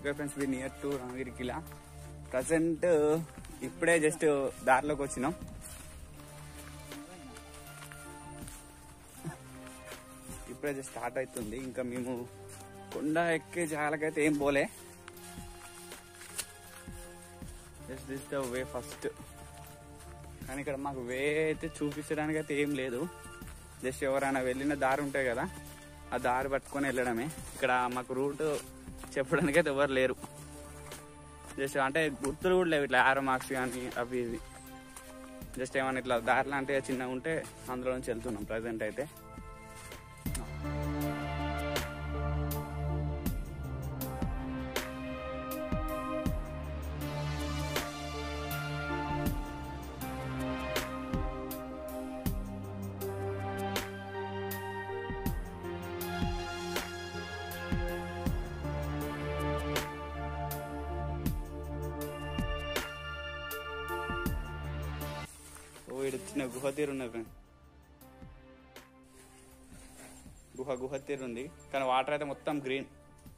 Okay friends we near to Ramagiri Qila present ఇప్పుడే just దారిలోకి వచ్చినాం ఇప్పుడే జస్ట్ స్టార్ట్ అవుతుంది ఇంకా మేము కొండ ఎక్కే జాలకైతే ఏం పోలే just this the way first కానీ ఇక్కడ మాకు వే అయితే చూపించడానికి అయితే ఏం లేదు జస్ట్ ఎవరైనా వెళ్ళిన దారి ఉంటాయి కదా ఆ దారి పట్టుకొని వెళ్ళడమే ఇక్కడ మాకు రూట్ చెప్పడానికి అయితే ఎవరు లేరు జస్ట్ అంటే గుర్తులు కూడా లేవు ఇట్లా ఆరో మార్క్స్ కానీ అవి ఇవి జస్ట్ ఏమైనా ఇట్లా దారి లాంటివి చిన్నగా ఉంటే అందులో నుంచి వెళ్తున్నాం ప్రజెంట్ అయితే ఓ ఇక్కడ చిన్న గుహ తీరు ఉన్నది ఫ్రెండ్ గుహ గుహ తీరు ఉంది కానీ వాటర్ అయితే మొత్తం గ్రీన్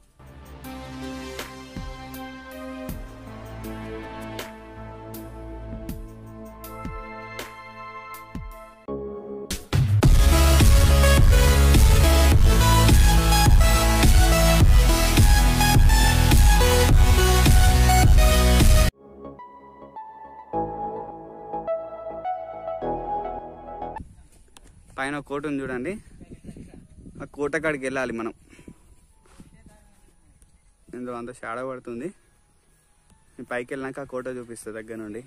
పైన ఒక కోట ఉంది చూడండి ఆ కోట కాడికి వెళ్ళాలి మనం ఇందులో అంత షాడో పడుతుంది నేను పైకి వెళ్ళాక ఆ కోట చూపిస్తా దగ్గర నుండి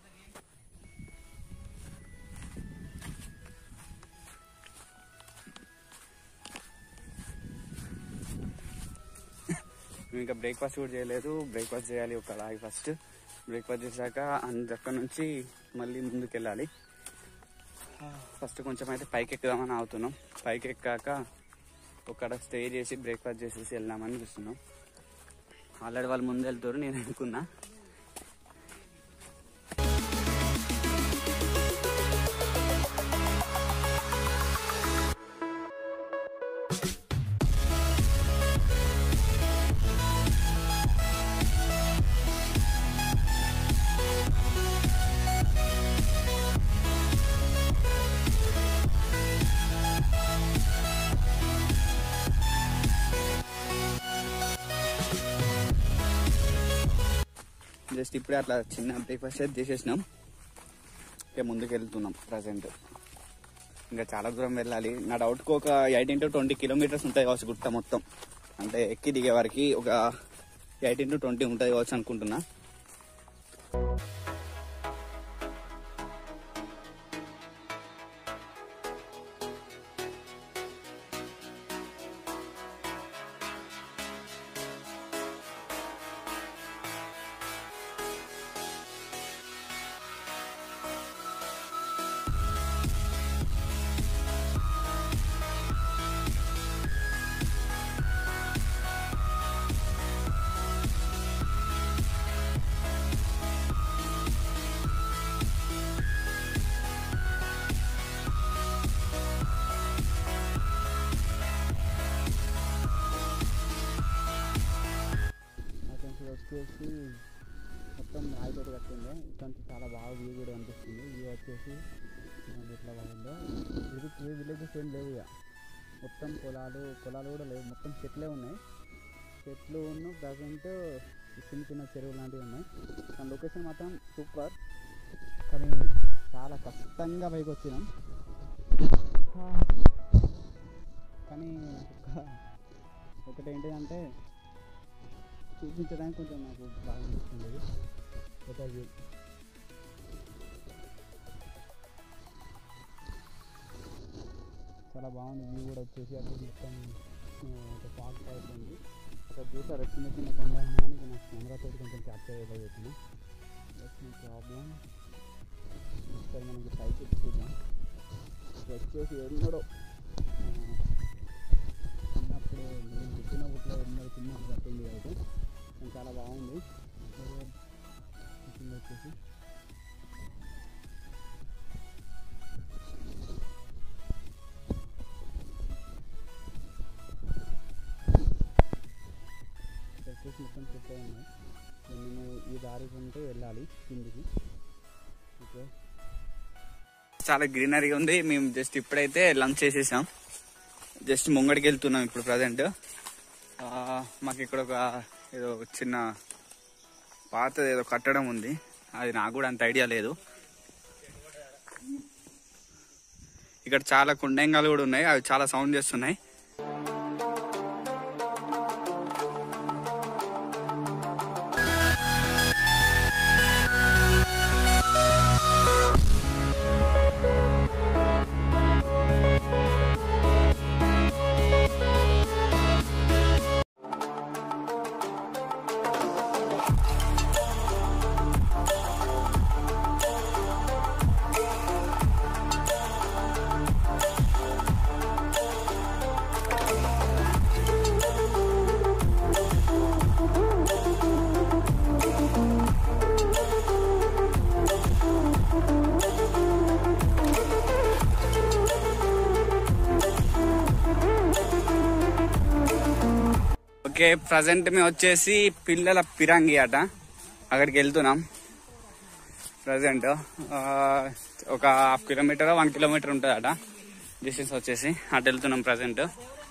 మేము ఇంకా బ్రేక్ఫాస్ట్ కూడా చేయలేదు బ్రేక్ఫాస్ట్ చేయాలి ఒక అలాగే ఫస్ట్ బ్రేక్ఫాస్ట్ చేశాక అంద అక్కడ నుంచి మళ్ళీ ముందుకు వెళ్ళాలి ఫస్ట్ కొంచెం అయితే పైకి ఎక్కుదామని అవుతున్నాం పైకి ఎక్కాక ఒక స్టే చేసి బ్రేక్ఫాస్ట్ చేసేసి వెళ్దామని చూస్తున్నాం ఆల్రెడీ వాళ్ళు ముందు వెళ్తారు నేను అనుకున్నా జస్ట్ ఇప్పుడే అట్లా చిన్న బ్రేక్ఫాస్ట్ అయితే చేసేసినాం ఇక ముందుకు వెళ్తున్నాం ప్రజెంట్ ఇంకా చాలా దూరం వెళ్ళాలి నా డౌట్కి ఒక ఎయిటీన్ టు ట్వంటీ కిలోమీటర్స్ ఉంటాయి కావచ్చు గుట్ట మొత్తం అంటే ఎక్కి దిగే వరకు ఒక ఎయిటీన్ టు ట్వంటీ ఉంటుంది కావచ్చు అనుకుంటున్నా అతనికి వచ్చేసి మొత్తం రాయితోటి కట్టింది ఇక్కడి చాలా బాగా వ్యూ కూడా అనిపిస్తుంది వ్యూ వచ్చేసి చూడండి ఎట్లా బాగుందో ఇది ఏ విలేజెస్ ఏం లేవు ఇక మొత్తం పొలాలు పొలాలు కూడా లేవు మొత్తం చెట్లే ఉన్నాయి చెట్లు ఉన్న ప్రజెంట్ చిన్న చిన్న చెరువు లాంటివి ఉన్నాయి కానీ లొకేషన్ మాత్రం సూపర్ కానీ చాలా కష్టంగా పైకి వచ్చినాం కానీ ఒక ఒకటి ఏంటంటే చూపించడానికి కొంచెం నాకు బాగా అనిపిస్తుంది ఒక వ్యూ చాలా బాగుంది వ్యూ కూడా వచ్చేసి అక్కడ మొత్తం ఆ, ఒక పార్క్ టైప్ ఉంది అక్కడ చూసారు చిన్న చిన్న కొండ ఉన్నాయని నాకు కెమెరా తోటి కొంచెం క్యాప్చర్ చేయగలుగుతున్నా దట్స్ నో ప్రాబ్లం ఒకసారి మనకి పైకి ఎక్కి చూద్దాం ఇది వచ్చేసి ఎన్నడో ఆ, చిన్నప్పుడు నేను పుట్టినప్పుడు ఎన్నో చిన్నప్పుడు కట్టింది అయితే కానీ చాలా బాగుంది కింద వచ్చేసి ఇక్కడ వచ్చేసి మొత్తం చెట్టు దారి ఉంటే వెళ్ళాలి కిందికి ఓకే చాలా గ్రీనరీగా ఉంది మేము జస్ట్ ఇప్పుడైతే లంచ్ చేసేసాం జస్ట్ ముంగడికి వెళ్తున్నాం ఇప్పుడు ప్రజెంట్ మాకు ఇక్కడ ఒక ఏదో చిన్న పాతది ఏదో కట్టడం ఉంది అది నాకు కూడా అంత ఐడియా లేదు ఇక్కడ చాలా కుండంగాలు కూడా ఉన్నాయి అవి చాలా సౌండ్ చేస్తున్నాయి ఓకే ప్రజెంట్ మేము వచ్చేసి పిల్లల పిరంగి అట అక్కడికి వెళ్తున్నాం ప్రజెంట్ ఒక హాఫ్ కిలోమీటర్ వన్ కిలోమీటర్ ఉంటుంది అట డిస్టెన్స్ వచ్చేసి అటు వెళ్తున్నాం ప్రజెంట్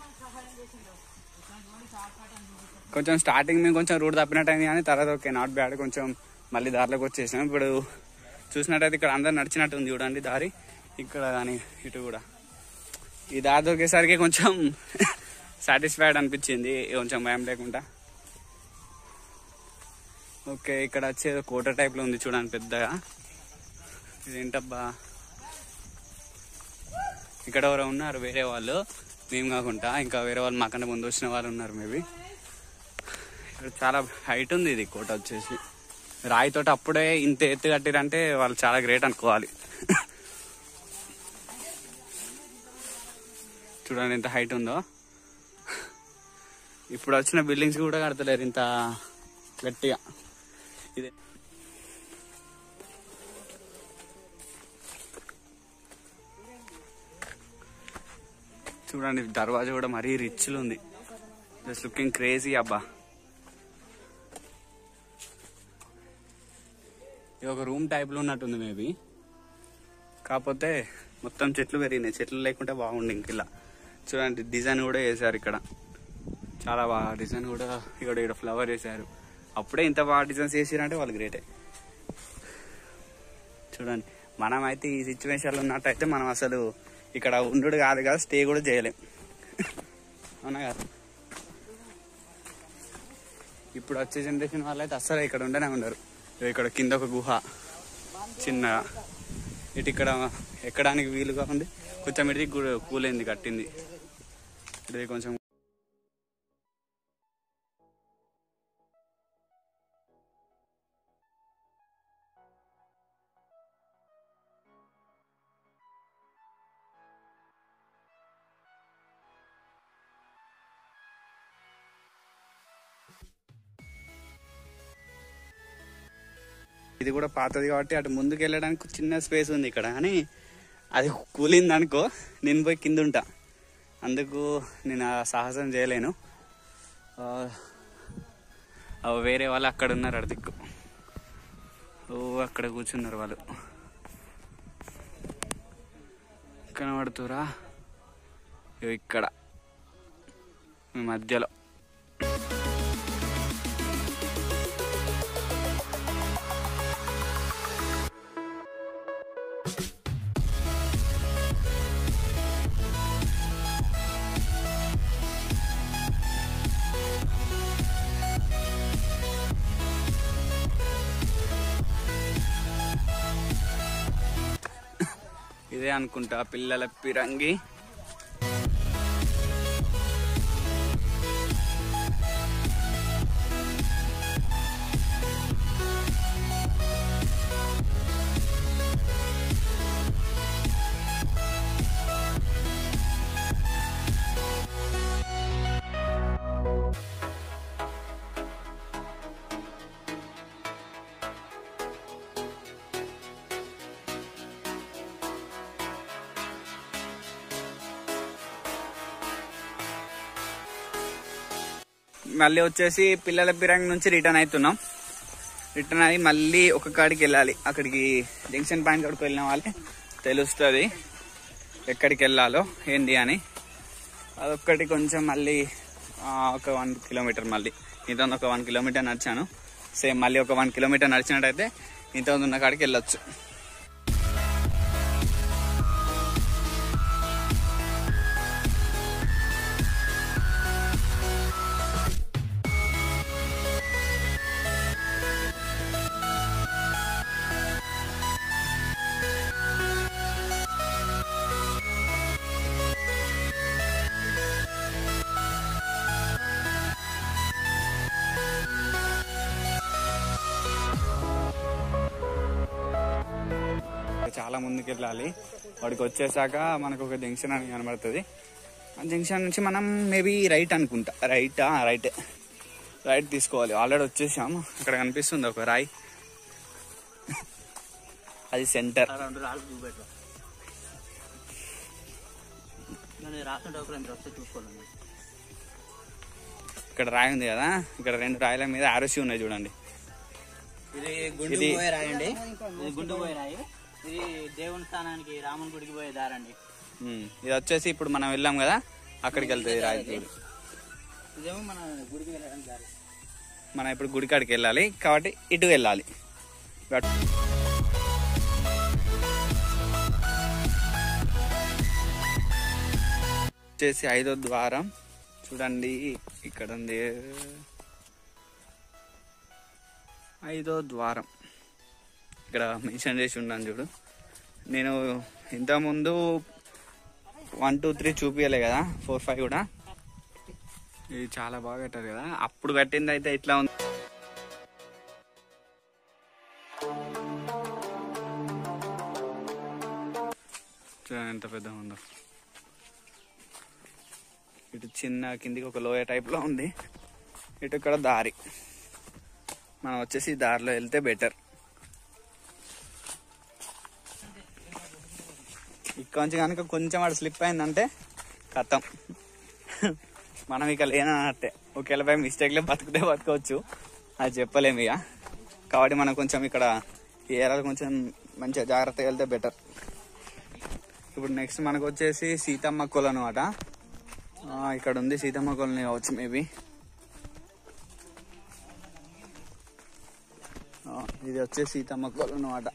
కొంచెం స్టార్టింగ్ మేము కొంచెం రూట్ తప్పినట్టు అయింది కానీ తర్వాత ఓకే నాట్ బ్యాడ్ కొంచెం మళ్ళీ దారిలోకి వచ్చేసాం ఇప్పుడు చూసినట్టయితే ఇక్కడ అందరు నడిచినట్టు ఉంది చూడండి దారి ఇక్కడ కానీ ఇటు కూడా ఈ దారి దొరికేసరికి కొంచెం సాటిస్ఫైడ్ అనిపించింది కొంచెం భయం లేకుండా ఓకే ఇక్కడ వచ్చేది కోట టైప్లో ఉంది చూడండి పెద్దగా ఇదేంటబ్బా ఇక్కడ ఎవరో ఉన్నారు వేరే వాళ్ళు మేము కాకుండా ఇంకా వేరే వాళ్ళు మాకన్నా ముందు వచ్చిన వాళ్ళు ఉన్నారు మేబీ ఇక్కడ చాలా హైట్ ఉంది ఇది కోట వచ్చేసి రాయితోటి అప్పుడే ఇంత ఎత్తు కట్టిరంటే వాళ్ళు చాలా గ్రేట్ అనుకోవాలి చూడండి ఎంత హైట్ ఉందో ఇప్పుడు వచ్చిన బిల్డింగ్స్ కూడా కడతలేరు ఇంత గట్టిగా ఇది చూడండి దర్వాజా కూడా మరీ రిచ్లు ఉంది జస్ట్ లుకింగ్ క్రేజీ అబ్బా ఇది ఒక రూమ్ టైప్ లో ఉన్నట్టుంది మేబీ కాకపోతే మొత్తం చెట్లు పెరిగినాయి చెట్లు లేకుంటే బాగుంది ఇంక ఇలా చూడండి డిజైన్ కూడా వేశారు ఇక్కడ చాలా బాగా డిజైన్ కూడా ఇక్కడ ఇక్కడ ఫ్లవర్ వేశారు అప్పుడే ఇంత బాగా డిజైన్స్ వేసారంటే వాళ్ళు గ్రేటే చూడండి మనం అయితే ఈ సిచ్యువేషన్లో ఉన్నట్టయితే మనం అసలు ఇక్కడ ఉండు కాదు కదా స్టే కూడా చేయలేం అవునా కదా ఇప్పుడు వచ్చే జనరేషన్ వాళ్ళు అయితే అస్సలు ఇక్కడ ఉండనే ఉండరు ఇగో ఇక్కడ కింద ఒక గుహ చిన్నగా ఇటు ఇక్కడ ఎక్కడానికి వీలుగా ఉంది కొంచెం ఇది కూలైంది కట్టింది ఇది కొంచెం ఇది కూడా పాతది కాబట్టి అటు ముందుకు వెళ్ళడానికి చిన్న స్పేస్ ఉంది ఇక్కడ కానీ అది కూలింది అనుకో నేను పోయి కింద ఉంటా అందుకు నేను ఆ సాహసం చేయలేను ఆ, ఆ వేరే వాళ్ళు అక్కడ ఉన్నారు అటు దిక్కు ఓ అక్కడ కూర్చున్నారు వాళ్ళు కనబడుతురా ఇగో ఇక్కడ మీ మధ్యలో ఇదే అనుకుంటా పిల్లల పిరంగి మళ్ళీ వచ్చేసి పిల్లల పిరంగి నుంచి రిటర్న్ అవుతున్నాం రిటర్న్ అయ్యి మళ్ళీ ఒక కాడికి వెళ్ళాలి అక్కడికి జంక్షన్ పాయింట్ కాడికి వెళ్ళిన వాళ్ళే తెలుస్తుంది ఎక్కడికి వెళ్ళాలో ఏంటి అని అదొక్కటి కొంచెం మళ్ళీ ఆ, ఒక వన్ కిలోమీటర్ మళ్ళీ ఇంత ఒక వన్ కిలోమీటర్ నడిచాను సేమ్ మళ్ళీ ఒక వన్ కిలోమీటర్ నడిచినట్టయితే ఇంత ఉన్న కాడికి వెళ్ళొచ్చు చాలా ముందుకు వెళ్ళాలి వాడికి వచ్చేసాక మనకు ఒక జంక్షన్ అని కనబడుతుంది ఆ జంక్షన్ నుంచి మనం మేబీ రైట్ అనుకుంటా రైట్ రైట్ రైట్ తీసుకోవాలి ఆల్రెడీ వచ్చేసాము అక్కడ కనిపిస్తుంది ఒక రాయి అది సెంటర్ రెండు రాళ్ళు చూపెట్టు నేను రాస్తుంటే ఒక రెండు వస్తే చూసుకోవాలి ఇక్కడ రాయి ఉంది కదా ఇక్కడ రెండు రాయిల మీద ఆరోసి ఉన్నాయి చూడండి ఇది గుండు గుండు పోయే పోయే రాయండి ఇది గుండు పోయే రాయి ఇది దేవుని స్థానానికి రాముని గుడికి పోయే దారండి ఉమ్, ఇది వచ్చేసి ఇప్పుడు మనం వెళ్ళాం కదా అక్కడికి వెళ్తుంది రాయి చూడు. ఇదేమో మన గుడికి వెళ్ళడానికి దారి మనం ఇప్పుడు గుడికాడికి వెళ్ళాలి కాబట్టి ఇటు వెళ్ళాలి బట్ వచ్చేసి ఐదో ద్వారం చూడండి ఇక్కడ ఉంది ఐదో ద్వారం ఇక్కడ మెన్షన్ చేసి ఉన్నాను చూడు నేను ఇంతకుముందు వన్ టూ త్రీ చూపించలే కదా ఫోర్ ఫైవ్ కూడా ఇది చాలా బాగా కట్టారు కదా అప్పుడు కట్టింది అయితే ఇట్లా ఉంది చూడండి ఎంత పెద్దగా ఉందో ఇటు చిన్న కిందికి ఒక లోయ టైప్ లో ఉంది ఇటు ఇక్కడ దారి మనం వచ్చేసి ఈ దారిలో వెళ్తే బెటర్ ఇక్కడ నుంచి కనుక కొంచెం అటు స్లిప్ అయిందంటే కథం మనం ఇక లేనన్నట్టే ఒకవేళ బై మిస్టేక్లే బతుకుతే బతకవచ్చు అది చెప్పలేము ఇక కాబట్టి మనం కొంచెం ఇక్కడ ఈ ఏరియాలో కొంచెం మంచిగా జాగ్రత్తగా వెళ్తే బెటర్ ఇప్పుడు నెక్స్ట్ మనకు వచ్చేసి సీతమ్మ కొల అనమాట ఇక్కడ ఉంది సీతమ్మ కొలని కావచ్చు మేబీ ఇది వచ్చేసి సీతమ్మ కొల అనమాట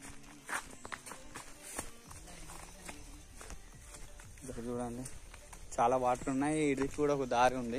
ఇక్కడ చూడండి చాలా వాటర్ ఉన్నాయి ఇది కూడా ఒక దారి ఉంది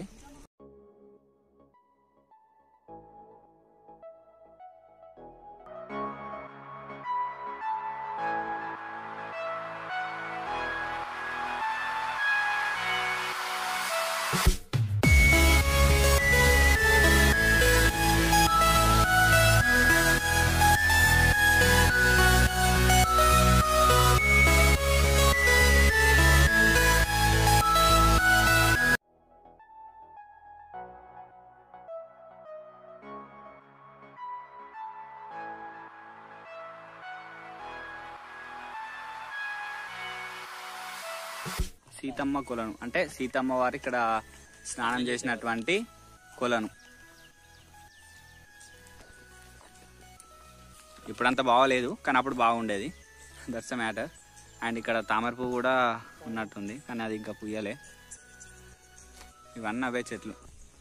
సీతమ్మ కొలను అంటే సీతమ్మ వారు ఇక్కడ స్నానం చేసినటువంటి కొలను ఇప్పుడంత బాగోలేదు కానీ అప్పుడు బాగుండేది దట్స్ మ్యాటర్ అండ్ ఇక్కడ తామర పువ్వు కూడా ఉన్నట్టుంది కానీ అది ఇంకా పుయ్యలే ఇవన్నీ అవే చెట్లు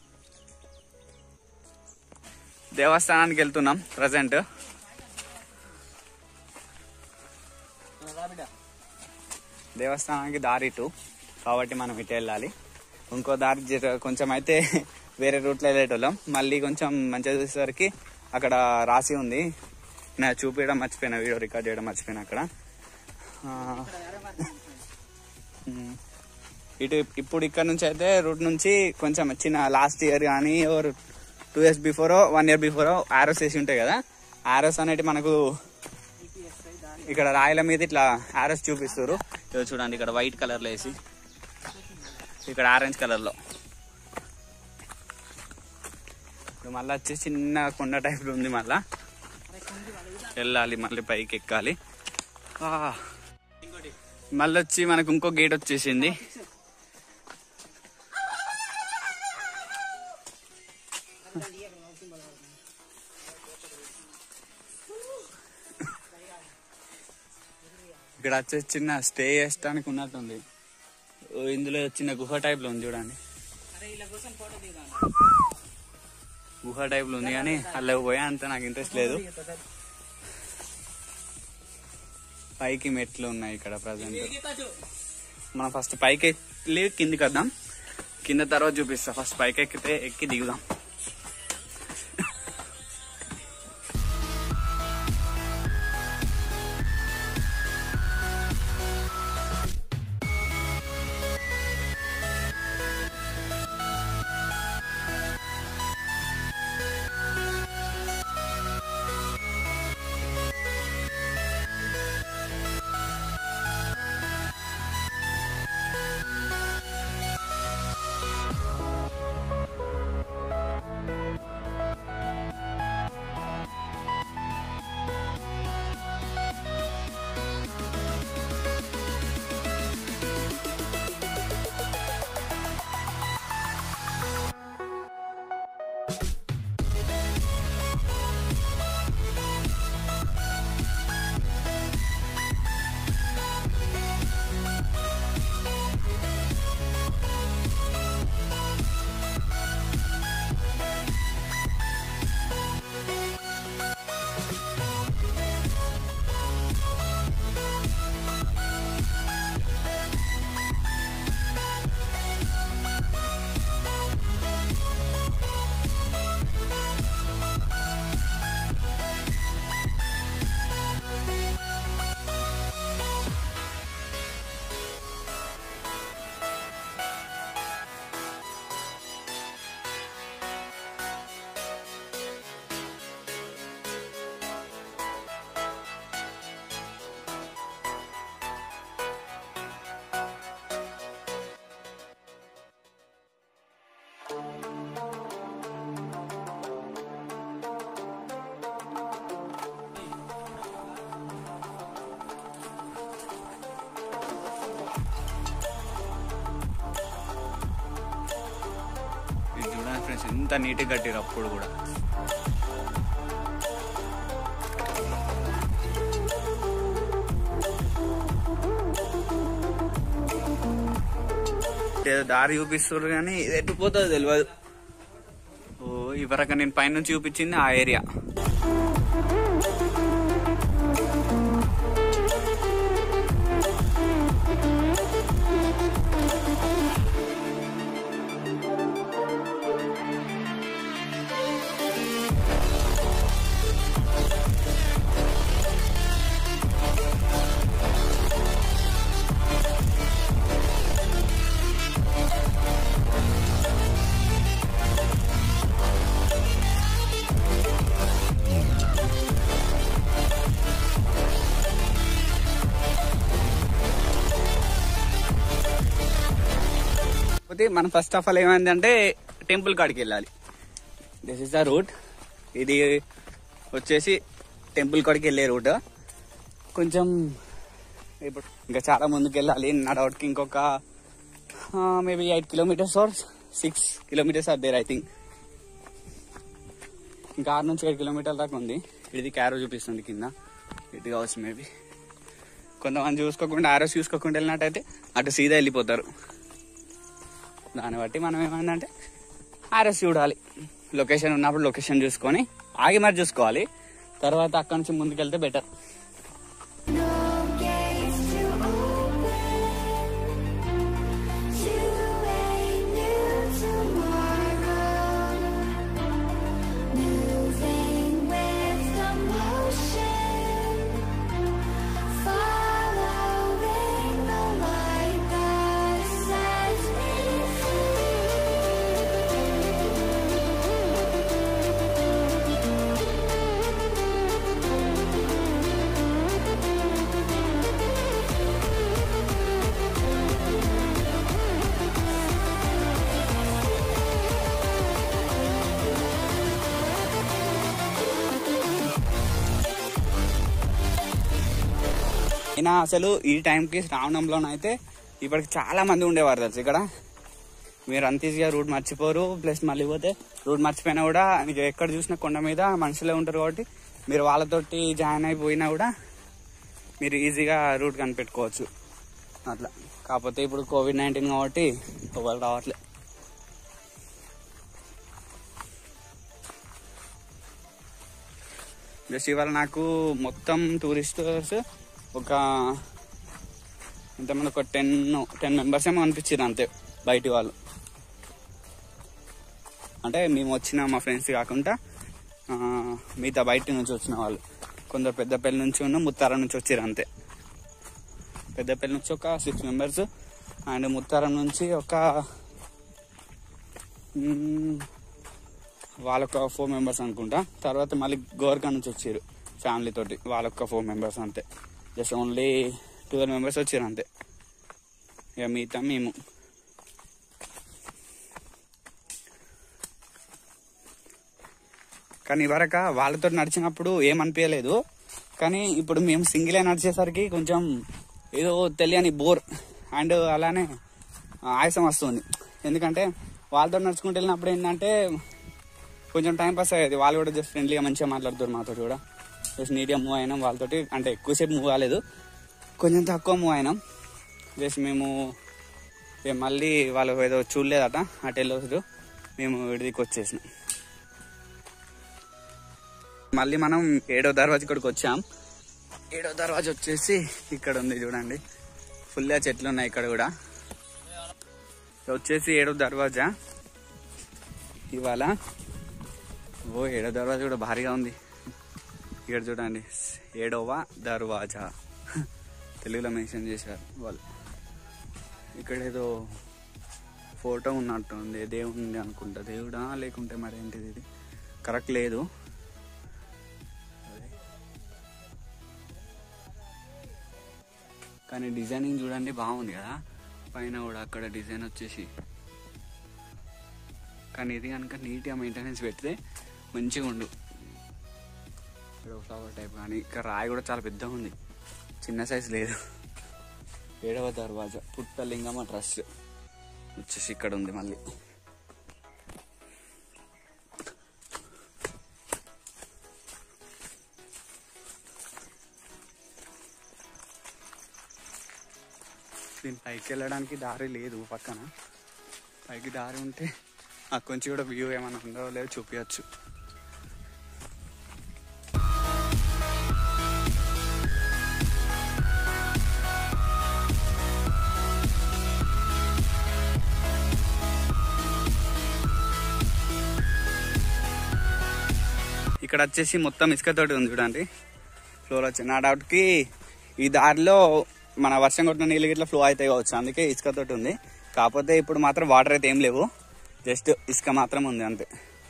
దేవస్థానానికి వెళ్తున్నాం ప్రజెంట్ దేవస్థానానికి దారి ఇటు కాబట్టి మనం ఇటు వెళ్ళాలి ఇంకో దారి జర- కొంచెం అయితే వేరే రూట్లో వెళ్ళేటోళ్ళం మళ్ళీ కొంచెం మంచిగా చూసేసరికి అక్కడ రాసి ఉంది నేను చూపించడం మర్చిపోయినా వీడియో రికార్డ్ చేయడం మర్చిపోయినా అక్కడ ఆ, ఉమ్. ఇటు ఇప్పుడు ఇక్కడ నుంచి అయితే రూట్ నుంచి కొంచెం చిన్న లాస్ట్ ఇయర్ కానీ or two years before one year before arrows వేసి ఉంటాయి కదా ఆరోస్ అనేటి మనకు ఇక్కడ రాయల మీద ఇట్లా ఆరోస్ చూపిస్తారు ఇదో చూడండి ఇక్కడ వైట్ కలర్లో వేసి ఇక్కడ ఆరెంజ్ కలర్లో ఇప్పుడు మళ్ళీ వచ్చి చిన్న కొండ టైప్ ఉంది మళ్ళా వెళ్ళాలి మళ్ళీ పైకి ఎక్కాలి ఆ. మళ్ళీ వచ్చి మనకు ఇంకో గేట్ వచ్చేసింది ఇక్కడ వచ్చేసి చిన్న స్టే చేయడానికి ఉన్నట్టుంది ఓ, ఇందులో చిన్న గుహ టైప్ లో ఉంది చూడండి గుహ టైప్ లో ఉంది కానీ అలా పోయా అంత నాకు ఇంట్రెస్ట్ లేదు పైకి మెట్లు ఉన్నాయి ఇక్కడ ప్రజెంట్ మనం ఫస్ట్ పైకి వెళ్ళి కిందికి వద్దాం కింద తర్వాత చూపిస్తా ఫస్ట్ పైకి ఎక్కితే ఎక్కి దిగుదాం ఇది చూడండి ఫ్రెండ్స్ ఎంత నీట్గా కట్టారు అప్పుడు కూడా ఏదో దారి చూపిస్తారు కానీ ఇది ఎటు పోతుందో తెలియదు ఓ ఇవరక నేను పైనుంచి చూపించింది ఆ ఏరియా కాకపోతే మనం ఫస్ట్ ఆఫ్ ఆల్ ఏమైందంటే టెంపుల్ కాడికి వెళ్ళాలి దిస్ ఇస్ ద రూట్ ఇది వచ్చేసి టెంపుల్ కాడికి వెళ్ళే రూట్ కొంచెం ఇప్పుడు ఇంకా చాలా ముందుకు వెళ్ళాలి నడవడానికి ఇంకొక maybe eight kilometres or six kilometres or there I think ఇంకా ఆరు నుంచి ఏడు కిలోమీటర్ల దాకా ఉంది ఇది క్యారో చూపిస్తుంది కింద ఇటు కావచ్చు మేబీ కొంతమంది చూసుకోకుండా ఆరోస్ చూసుకోకుండా వెళ్ళినట్టయితే అటు సీదా వెళ్ళిపోతారు దాన్ని బట్టి మనం ఏమైందంటే ఆర్ఎస్ చూడాలి లొకేషన్ ఉన్నప్పుడు లొకేషన్ చూసుకొని ఆగి మరి చూసుకోవాలి తర్వాత అక్కడి నుంచి ముందుకెళ్తే better No gates to open to a new tomorrow. Moving with the motion, following the light that sets me అయినా అసలు ఈ టైంకి శ్రావణంలోనైతే ఇప్పటికి చాలా మంది ఉండేవారు తెలుసు ఇక్కడ మీరు అంత ఈజీగా రూట్ మర్చిపోరు ప్లస్ మళ్ళీ పోతే రూట్ మర్చిపోయినా కూడా మీకు ఎక్కడ చూసినా కొండ మీద మనుషులే ఉంటారు కాబట్టి మీరు వాళ్ళతోటి జాయిన్ అయిపోయినా కూడా మీరు ఈజీగా రూట్ కనిపెట్టుకోవచ్చు అట్లా కాకపోతే ఇప్పుడు కోవిడ్ నైన్టీన్ కాబట్టి ఎవరు రావట్లే జస్ట్ ఇవాళ నాకు మొత్తం టూరిస్టర్స్ ఒక ఎంతమంది ఒక టెన్ టెన్ మెంబర్స్ ఏమో అనిపించారు అంతే బయటి వాళ్ళు అంటే మేము వచ్చిన మా ఫ్రెండ్స్ కాకుండా ఆ, మిగతా బయట నుంచి వచ్చిన వాళ్ళు కొందరు పెద్దపల్లి నుంచి ఉన్న ముత్తారం నుంచి వచ్చారు అంతే పెద్దపల్లి నుంచి ఒక సిక్స్ మెంబర్స్ అండ్ ముత్తారం నుంచి ఒక మ్మ్, వాళ్ళొక ఫోర్ మెంబర్స్ అనుకుంటా తర్వాత మళ్ళీ గోర్ఖా నుంచి వచ్చారు ఫ్యామిలీ తోటి వాళ్ళొక ఫోర్ మెంబర్స్ అంతే జస్ట్ ఓన్లీ ట్వెల్వ్ మెంబర్స్ వచ్చారు అంతే ఇక మిగతా మేము కానీ వరక వాళ్ళతో నడిచినప్పుడు ఏమనిపించలేదు కానీ ఇప్పుడు మేము సింగిలే నడిచేసరికి కొంచెం ఏదో తెలియని బోర్ అండ్ అలానే ఆయాసం వస్తుంది ఎందుకంటే వాళ్ళతో నడుచుకుంటూ వెళ్ళినప్పుడు ఏంటంటే కొంచెం టైం పాస్ అయ్యేది వాళ్ళు కూడా జస్ట్ ఫ్రెండ్లీగా మంచిగా మాట్లాడుతారు మాతో కూడా జస్ట్ నీట్గా మూవ్ అయినాం వాళ్ళతోటి అంటే ఎక్కువసేపు మూవ్ కాలేదు కొంచెం తక్కువ మూవ్ అయినాం జస్ట్ మేము ఇక మళ్ళీ వాళ్ళు ఏదో చూడలేదట అటు వెళ్ళొచ్చు మేము విడిదికి వచ్చేసినాం మళ్ళీ మనం ఏడో దర్వాజ ఇక్కడికి వచ్చాం ఏడో దర్వాజ వచ్చేసి ఇక్కడ ఉంది చూడండి ఫుల్గా చెట్లు ఉన్నాయి ఇక్కడ కూడా ఇది వచ్చేసి ఏడో దర్వాజా ఇవాళ ఓ ఏడో దర్వాజా కూడా భారీగా ఉంది ఇక్కడ చూడండి ఏడవ దర్వాజా తెలుగులో మెన్షన్ చేశారు వాళ్ళు ఇక్కడ ఏదో ఫోటో ఉన్నట్టుంది దేవుంది అనుకుంటా దేవుడా లేకుంటే మరి ఏంటిది ఇది కరెక్ట్ లేదు కానీ డిజైనింగ్ చూడండి బాగుంది కదా పైన కూడా అక్కడ డిజైన్ వచ్చేసి కానీ ఇది కనుక నీట్గా మెయింటెనెన్స్ పెడితే మంచిగా ఉండు ఇక్కడ ఫ్లవర్ టైప్ కానీ ఇక్కడ రాయి కూడా చాలా పెద్దగా ఉంది చిన్న సైజ్ లేదు ఏడవ దర్వాజా పుట్టలింగమ్మ ట్రస్ట్ వచ్చేసి ఇక్కడ ఉంది మళ్ళీ దీని పైకి వెళ్ళడానికి దారి లేదు పక్కన పైకి దారి ఉంటే అక్కడి నుంచి కూడా వ్యూ ఏమైనా ఉందో లేదో చూపించచ్చు ఇక్కడ వచ్చేసి మొత్తం ఇసుక తోటి ఉంది చూడండి ఫ్లోర్ వచ్చి నా డౌట్కి ఈ దారిలో మన వర్షం కొట్టిన నీళ్ళు గిట్లా ఫ్లో అయితే కావచ్చు అందుకే ఇసుక తోటి ఉంది కాకపోతే ఇప్పుడు మాత్రం వాటర్ అయితే ఏం లేవు జస్ట్ ఇసుక మాత్రం ఉంది అంతే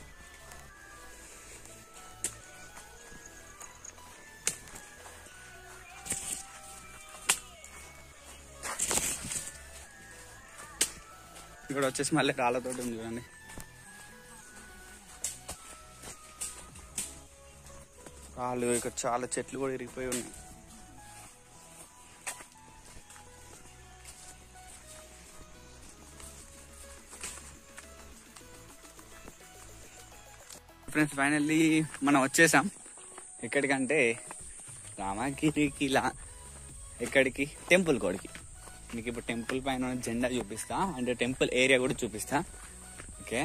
ఇక్కడ వచ్చేసి మళ్ళీ రాళ్ళతోటి ఉంది చూడండి రాళ్ళు ఇక్కడ చాలా చెట్లు కూడా ఇరిగిపోయి ఉన్నాయి ఫ్రెండ్స్ ఫైనల్లీ మనం వచ్చేసాం ఎక్కడికంటే రామగిరికి లా ఎక్కడికి టెంపుల్ కోడికి మీకు ఇప్పుడు టెంపుల్ పైన ఉన్న జెండా చూపిస్తా అండ్ టెంపుల్ ఏరియా కూడా చూపిస్తా ఓకే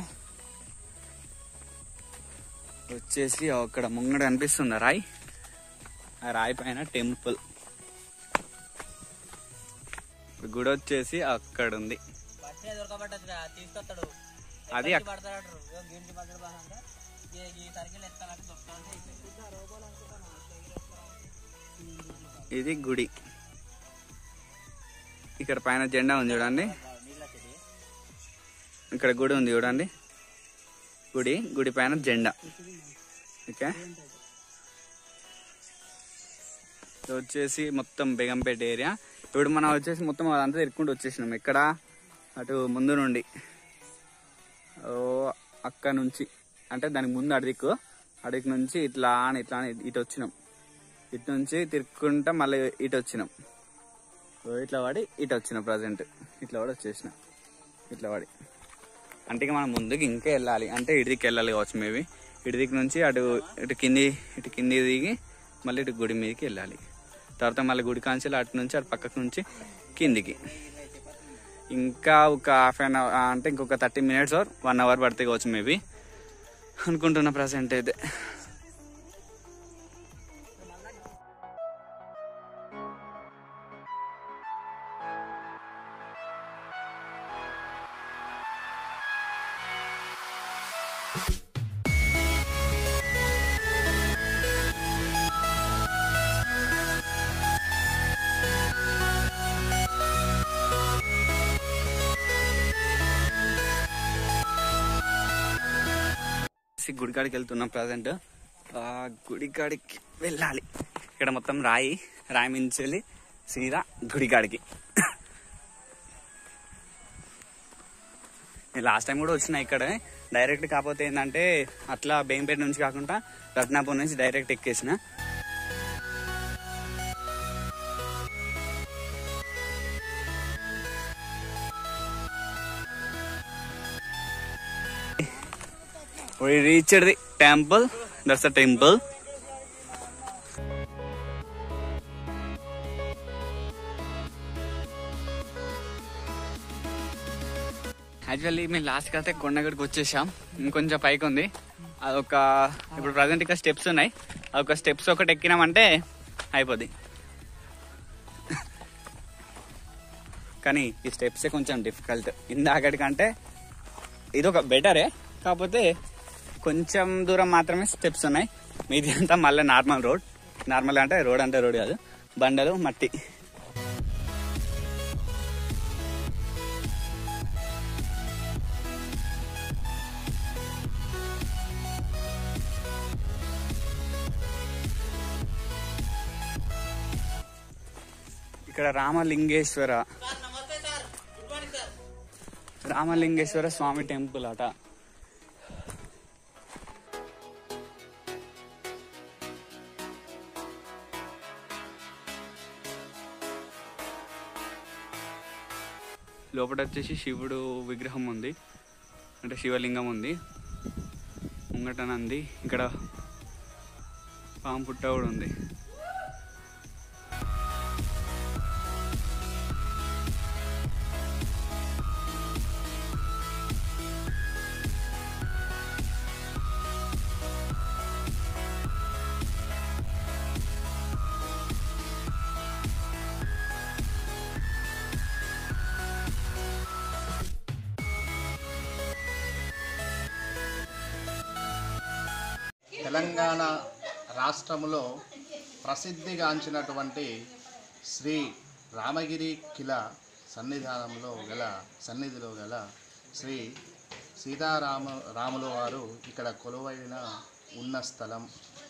వచ్చేసి అక్కడ ముంగడ కనిపిస్తుంది ఆ రాయి ఆ రాయి పైన టెంపుల్ ఇప్పుడు గుడి వచ్చేసి అక్కడ ఉంది బస్సే దొరకబడ్డదిరా తీసుకొస్తాడు అది అక్- పడతాడు గింటి పడ్డాడు బాగా అంటే ఈ సర్కిల్ ఎత్తాలంటే దొరుకుతాడంటే ఇది గుడి ఇక్కడ పైన జెండా ఉంది చూడండి నీళ్ళ చెడి ఇక్కడ గుడి ఉంది చూడండి గుడి గుడి పైన జెండా ఓకే ఇది వచ్చేసి మొత్తం బేగంపేట ఏరియా ఇప్పుడు మనం వచ్చేసి మొత్తం అదంతా తిరుక్కుంటూ వచ్చేసినాం ఇక్కడ అటు ముందు నుండి ఓ అక్క నుంచి అంటే దానికి ముందు అడిదిక్కు అడికి నుంచి ఇట్లా అని ఇట్లా అని ఇటు వచ్చినాం ఇటు నుంచి తిరుక్కుంటా మళ్ళీ ఇటు వచ్చినాం ఓ ఇట్లా పడి ఇటు వచ్చినాం ప్రజెంట్ ఇట్లా పడి వచ్చేసిన ఇట్లా పడి అంటే ఇక మనం ముందుకు ఇంకా వెళ్ళాలి అంటే ఇడిదికి వెళ్ళాలి కావచ్చు మేబీ ఇడిదికి నుంచి అటు ఇటు కింది ఇటు కింది దిగి మళ్ళీ ఇటు గుడి మీదకి వెళ్ళాలి తర్వాత మళ్ళీ గుడి కాంచెలు అటు నుంచి అటు పక్కకు నుంచి కిందికి ఇంకా ఒక హాఫ్ అన్ అవర్ అంటే ఇంకొక thirty minutes or one hour పడితే కావచ్చు మేబీ అనుకుంటున్నా ప్రజెంట్ అయితే గుడికాడికి వెళ్తున్నాం ప్రజెంట్ ఆ గుడికాడికి వెళ్ళాలి ఇక్కడ మొత్తం రాయి రాయి మించి వెళ్ళి సీదా గుడికాడికి నేను లాస్ట్ టైం కూడా వచ్చిన ఇక్కడ డైరెక్ట్ కాకపోతే ఏంటంటే అట్లా బేంపేట నుంచి కాకుండా రత్నాపూర్ నుంచి డైరెక్ట్ ఎక్కేసిన We reached the temple. That's the temple. Actually మేము లాస్ట్కి అయితే కొండగడికి వచ్చేసాం ఇంకొంచెం పైకి ఉంది అదొక ఇప్పుడు ప్రజెంట్ ఇక్కడ స్టెప్స్ ఉన్నాయి అదొక స్టెప్స్ ఒకటి ఎక్కినామంటే అయిపోద్ది కానీ ఈ స్టెప్స్ కొంచెం డిఫికల్ట్ ఇందాకటికంటే ఇది ఒక బెటరే కాకపోతే కొంచెం దూరం మాత్రమే స్టెప్స్ ఉన్నాయి మీది అంతా మళ్ళీ నార్మల్ రోడ్ నార్మల్ అంటే రోడ్ అంటే రోడ్ కాదు బండలు మట్టి ఇక్కడ రామలింగేశ్వర రామలింగేశ్వర స్వామి టెంపుల్ అట లోపల వచ్చేసి శివుడు విగ్రహం ఉంది అంటే శివలింగం ఉంది ముంగట నంది ఇక్కడ పాము పుట్ట కూడా ఉంది తెలంగాణ రాష్ట్రములో ప్రసిద్ధిగాంచినటువంటి శ్రీ రామగిరి కిల సన్నిధానంలో గల సన్నిధిలో గల శ్రీ సీతారామ రాముల వారు ఇక్కడ కొలువైన ఉన్న స్థలం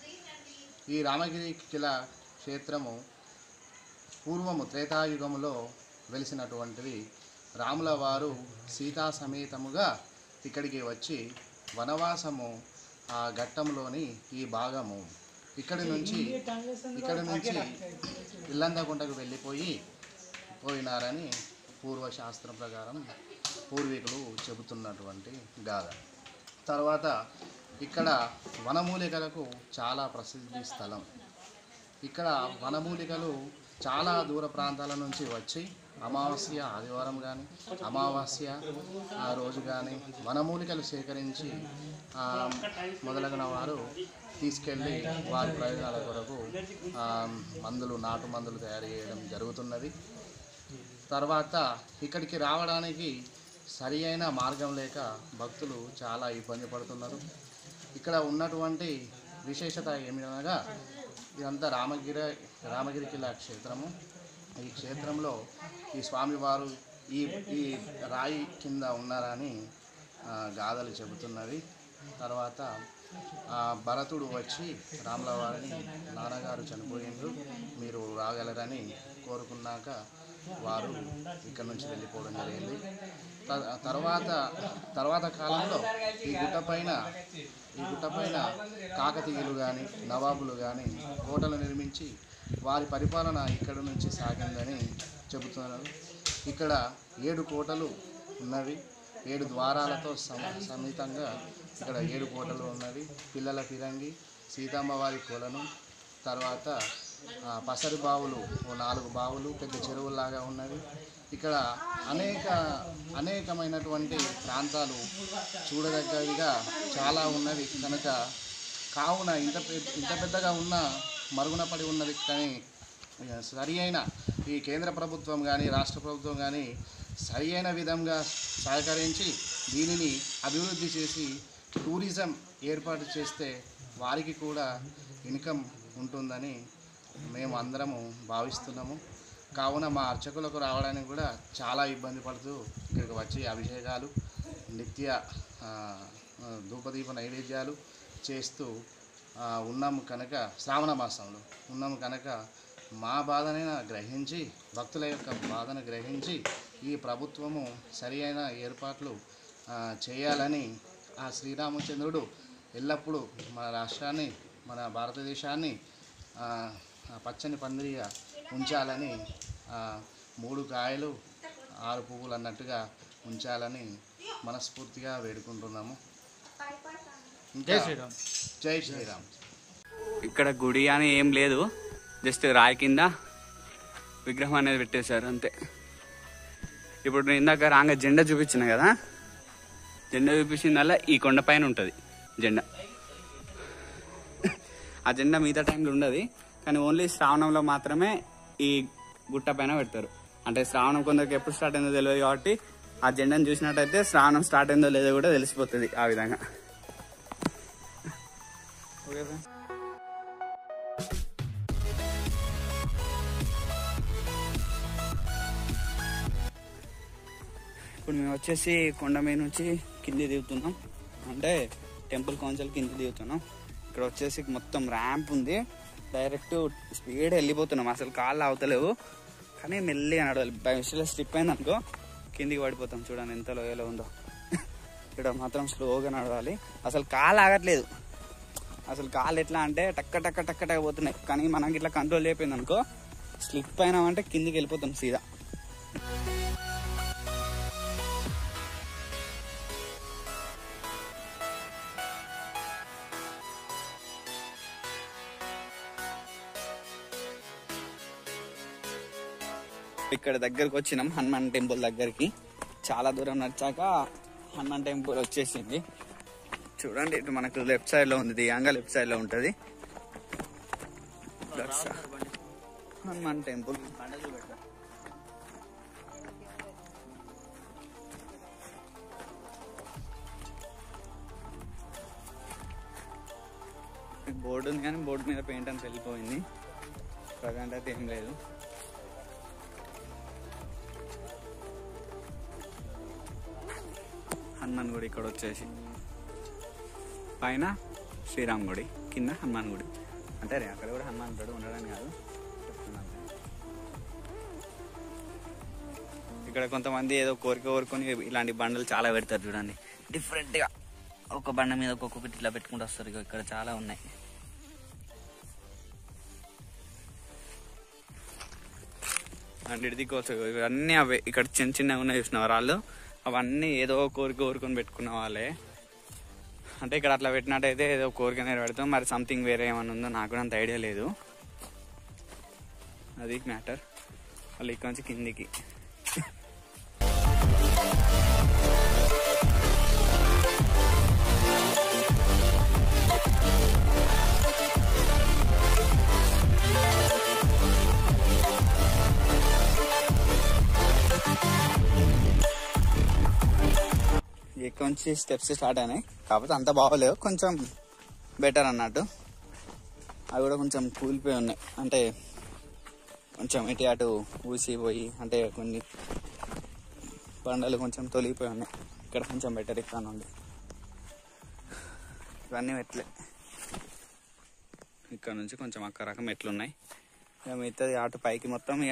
ఈ రామగిరి కిల క్షేత్రము పూర్వము త్రేతాయుగములో వెలిసినటువంటిది రాముల వారు సీతా సమేతముగా ఇక్కడికి వచ్చి వనవాసము ఆ ఘట్టంలోని ఈ భాగము ఇక్కడి నుంచి ఇక్కడి నుంచి ఇల్లందకుంటకు వెళ్ళిపోయి పోయినారని పూర్వశాస్త్రం ప్రకారం పూర్వీకులు చెబుతున్నటువంటి గాథ తర్వాత ఇక్కడ వనమూలికలకు చాలా ప్రసిద్ధి స్థలం ఇక్కడ వనమూలికలు చాలా దూర ప్రాంతాల నుంచి వచ్చి అమావాస్య ఆదివారం కానీ అమావాస్య ఆ రోజు కానీ వనమూలికలు సేకరించి ఆ, మొదలగున వారు తీసుకెళ్ళి వారి ప్రయోజనాల కొరకు ఆ, మందులు నాటు మందులు తయారు చేయడం జరుగుతున్నది తర్వాత ఇక్కడికి రావడానికి సరి అయిన మార్గం లేక భక్తులు చాలా ఇబ్బంది పడుతున్నారు ఇక్కడ ఉన్నటువంటి విశేషత ఏమిటనగా ఇదంతా రామగిరి రామగిరి కిలా క్షేత్రము ఈ క్షేత్రంలో ఈ స్వామివారు ఈ ఈ రాయి కింద ఉన్నారని ఆ, గాథలు చెబుతున్నవి తర్వాత ఆ, భరతుడు వచ్చి రాముల వారిని నాన్నగారు చనిపోయిండ్రు మీరు రాగలరని కోరుకున్నాక వారు ఇక్కడ నుంచి వెళ్ళిపోవడం జరిగింది త- తర్వాత తర్వాత కాలంలో ఈ గుట్ట పైన ఈ గుట్ట పైన కాకతీయులు కానీ నవాబులు కానీ కోటలు నిర్మించి వారి పరిపాలన ఇక్కడ నుంచి సాగిందని చెబుతున్నారు ఇక్కడ ఏడు కోటలు ఉన్నవి ఏడు ద్వారాలతో సమ సమేతంగా ఇక్కడ ఏడు కోటలు ఉన్నవి పిల్లల ఫిరంగి సీతమ్మ వారి కొలను తర్వాత ఆ, పసరి బావులు ఓ నాలుగు బావులు పెద్ద చెరువులాగా ఉన్నవి ఇక్కడ అనేక అనేకమైనటువంటి ప్రాంతాలు చూడదగ్గవిగా చాలా ఉన్నవి కనుక కావున ఇంత పె- ఇంత పెద్దగా ఉన్న మరుగున పడి ఉన్నది కానీ సరి అయిన ఈ కేంద్ర ప్రభుత్వం కానీ రాష్ట్ర ప్రభుత్వం కానీ సరి అయిన విధంగా సహకరించి దీనిని అభివృద్ధి చేసి టూరిజం ఏర్పాటు చేస్తే వారికి కూడా ఇన్కమ్ ఉంటుందని మేము అందరము భావిస్తున్నాము కావున మా అర్చకులకు రావడానికి కూడా చాలా ఇబ్బంది పడుతూ ఇక్కడికి వచ్చి అభిషేకాలు నిత్య ఆ, ఆ, ధూపదీప నైవేద్యాలు చేస్తూ ఆ, ఉన్నాము కనుక శ్రావణ మాసంలో ఉన్నాము కనుక మా బాధనైనా గ్రహించి భక్తుల యొక్క బాధను గ్రహించి ఈ ప్రభుత్వము సరి అయిన ఏర్పాట్లు ఆ, చేయాలని ఆ శ్రీరామచంద్రుడు ఎల్లప్పుడూ మన రాష్ట్రాన్ని మన భారతదేశాన్ని ఆ, ఆ పచ్చని పందిరిగా ఉంచాలని ఆ, మూడు కాయలు ఆరు పువ్వులు అన్నట్టుగా ఉంచాలని మనస్ఫూర్తిగా వేడుకుంటున్నాము ఇంకా జై శ్రీరామ్ ఇక్కడ గుడి అని ఏం లేదు జస్ట్ రాయి కింద విగ్రహం అనేది పెట్టేశారు అంతే ఇప్పుడు నేను ఇందాక రాగా జెండా చూపించిన కదా జెండా చూపించిందల్లా ఈ కొండ పైన ఉంటుంది జెండా ఆ జెండా మిగతా టైంలో ఉండదు కానీ ఓన్లీ శ్రావణంలో మాత్రమే ఈ గుట్ట పైన పెడతారు అంటే శ్రావణం కొందరికి ఎప్పుడు స్టార్ట్ అయిందో తెలియదు కాబట్టి ఆ జెండాను చూసినట్టయితే శ్రావణం స్టార్ట్ అయిందో లేదో కూడా తెలిసిపోతుంది ఆ విధంగా ఓకే ఫ్రెండ్స్ ఇప్పుడు మేము వచ్చేసి కొండ మీద నుంచి కింది దిగుతున్నాం అంటే టెంపుల్ కౌన్సిల్ కింది దిగుతున్నాం ఇక్కడ వచ్చేసి మొత్తం ర్యాంప్ ఉంది డైరెక్ట్ స్పీడ్ వెళ్ళిపోతున్నాం అసలు కాళ్ళు అవతలేవు కానీ మెల్లిగా నడవాలి బై మిస్టేక్ స్లిప్ అయింది అనుకో కిందికి పడిపోతాం చూడండి ఎంత లోయలో ఉందో ఇక్కడ మాత్రం స్లోగా నడవాలి అసలు కాలు ఆగట్లేదు అసలు కాలు ఎట్లా అంటే టక్క టక్క టక్క టక్క పోతున్నాయి కానీ మనకి ఇట్లా కంట్రోల్ అయిపోయింది అనుకో స్లిప్ అయినామంటే కిందికి వెళ్ళిపోతాం సీదా ఇక్కడ దగ్గరకు వచ్చినాం హనుమాన్ టెంపుల్ దగ్గరికి చాలా దూరం నడిచాక హనుమాన్ టెంపుల్ వచ్చేసింది చూడండి ఇటు మనకు లెఫ్ట్ సైడ్ లో ఉంది దియాంగా లెఫ్ట్ సైడ్ లో ఉంటది That's a Hanuman temple board ఉంది కానీ బోర్డు మీద పెయింట్ అంతా వెళ్ళిపోయింది ప్రజెంట్ అయితే ఏం లేదు హనుమాన్ గుడి ఇక్కడ వచ్చేసి పైన శ్రీరామ్ గుడి కింద హనుమాన్ గుడి అంటే రే అక్కడ కూడా హనుమాన్ ఉంటాడు ఉండడానికి కాదు చెప్తున్నాను ఇక్కడ కొంతమంది ఏదో కోరిక కోరుకొని ఇలాంటి బండలు చాలా పెడతారు చూడండి డిఫరెంట్గా ఒక బండ మీద ఒక్కొక్కటి ఇట్లా పెట్టుకుంటూ వస్తారు ఇగో ఇక్కడ చాలా ఉన్నాయి అన్నిటిది కోసం ఇవన్నీ అవే ఇక్కడ చిన్న చిన్నగా ఉన్నాయి చూసిన రాళ్ళు అవన్నీ ఏదో కోరిక కోరుకొని పెట్టుకున్న వాళ్ళే అంటే ఇక్కడ అట్లా పెట్టినట్టయితే ఏదో కోరిక నెరవేరుతాం మరి సంథింగ్ వేరే ఏమైనా ఉందో నాకు కూడా అంత ఐడియా లేదు అది మ్యాటర్ వాళ్ళు ఇక్కడ నుంచి కిందికి ఇక్కడ నుంచి స్టెప్స్ స్టార్ట్ అయినాయి కాకపోతే అంత బాగోలేవు కొంచెం బెటర్ అన్నట్టు అవి కూడా కొంచెం కూలిపోయి ఉన్నాయి అంటే కొంచెం ఇటు అటు ఊసిపోయి అంటే కొన్ని బండలు కొంచెం తొలిగిపోయి ఉన్నాయి ఇక్కడ కొంచెం బెటర్ ఇక్కడ నుండి ఇవన్నీ మెట్లే ఇక్కడ నుంచి కొంచెం అక్క రకం మెట్లు ఉన్నాయి ఇక మిగతాది అటు పైకి మొత్తం ఇక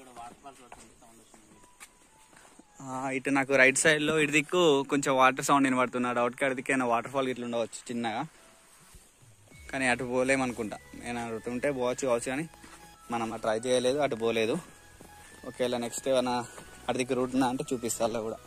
ఆ, ఇటు నాకు రైట్ సైడ్ లో ఇటు దిక్కు కొంచెం వాటర్ సౌండ్ వినబడుతున్నా డౌట్ కాడ దిక్కైనా వాటర్ ఫాల్ ఇట్లా ఉండవచ్చు చిన్నగా కానీ అటు పోలేమనుకుంటా నేను అటు ఉంటే పోవచ్చు కావచ్చు కానీ మనం అటు ట్రై చేయలేదు అటు పోలేదు ఒకవేళ నెక్స్ట్ ఏమైనా అటు దిక్కు రూట్ ఉందా అంటే చూపిస్తా అలా కూడా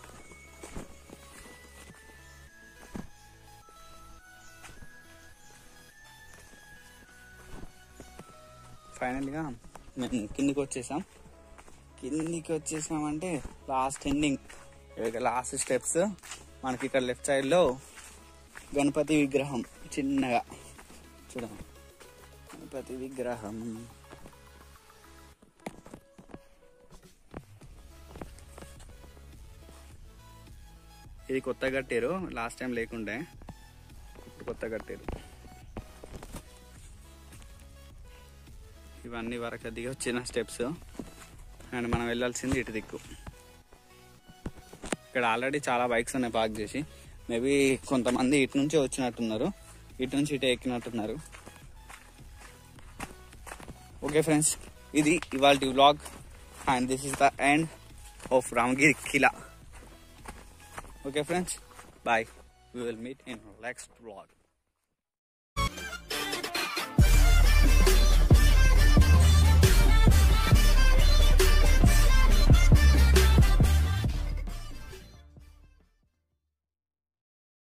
ఫైనల్గా మేము కిందికి వచ్చేసాం కిందికి వచ్చేసామంటే లాస్ట్ ఎండింగ్ లాస్ట్ స్టెప్స్ మనకి ఇక్కడ లెఫ్ట్ సైడ్లో గణపతి విగ్రహం చిన్నగా చూడండి గణపతి విగ్రహం ఇది కొత్త కట్టారు లాస్ట్ టైం లేకుండే ఇప్పుడు కొత్త కట్టారు ఇవన్నీ వరకు దిగి వచ్చిన స్టెప్స్ అండ్ మనం వెళ్ళాల్సింది ఇటు దిక్కు ఇక్కడ ఆల్రెడీ చాలా బైక్స్ ఉన్నాయి పార్క్ చేసి మేబీ కొంతమంది ఇటు నుంచి వచ్చినట్టున్నారు ఇటు నుంచి ఇటు ఎక్కినట్టున్నారు ఓకే ఫ్రెండ్స్ ఇది ఇవాళ vlog and this is the end of Ramagiri Qila okay friends bye we will meet in next vlog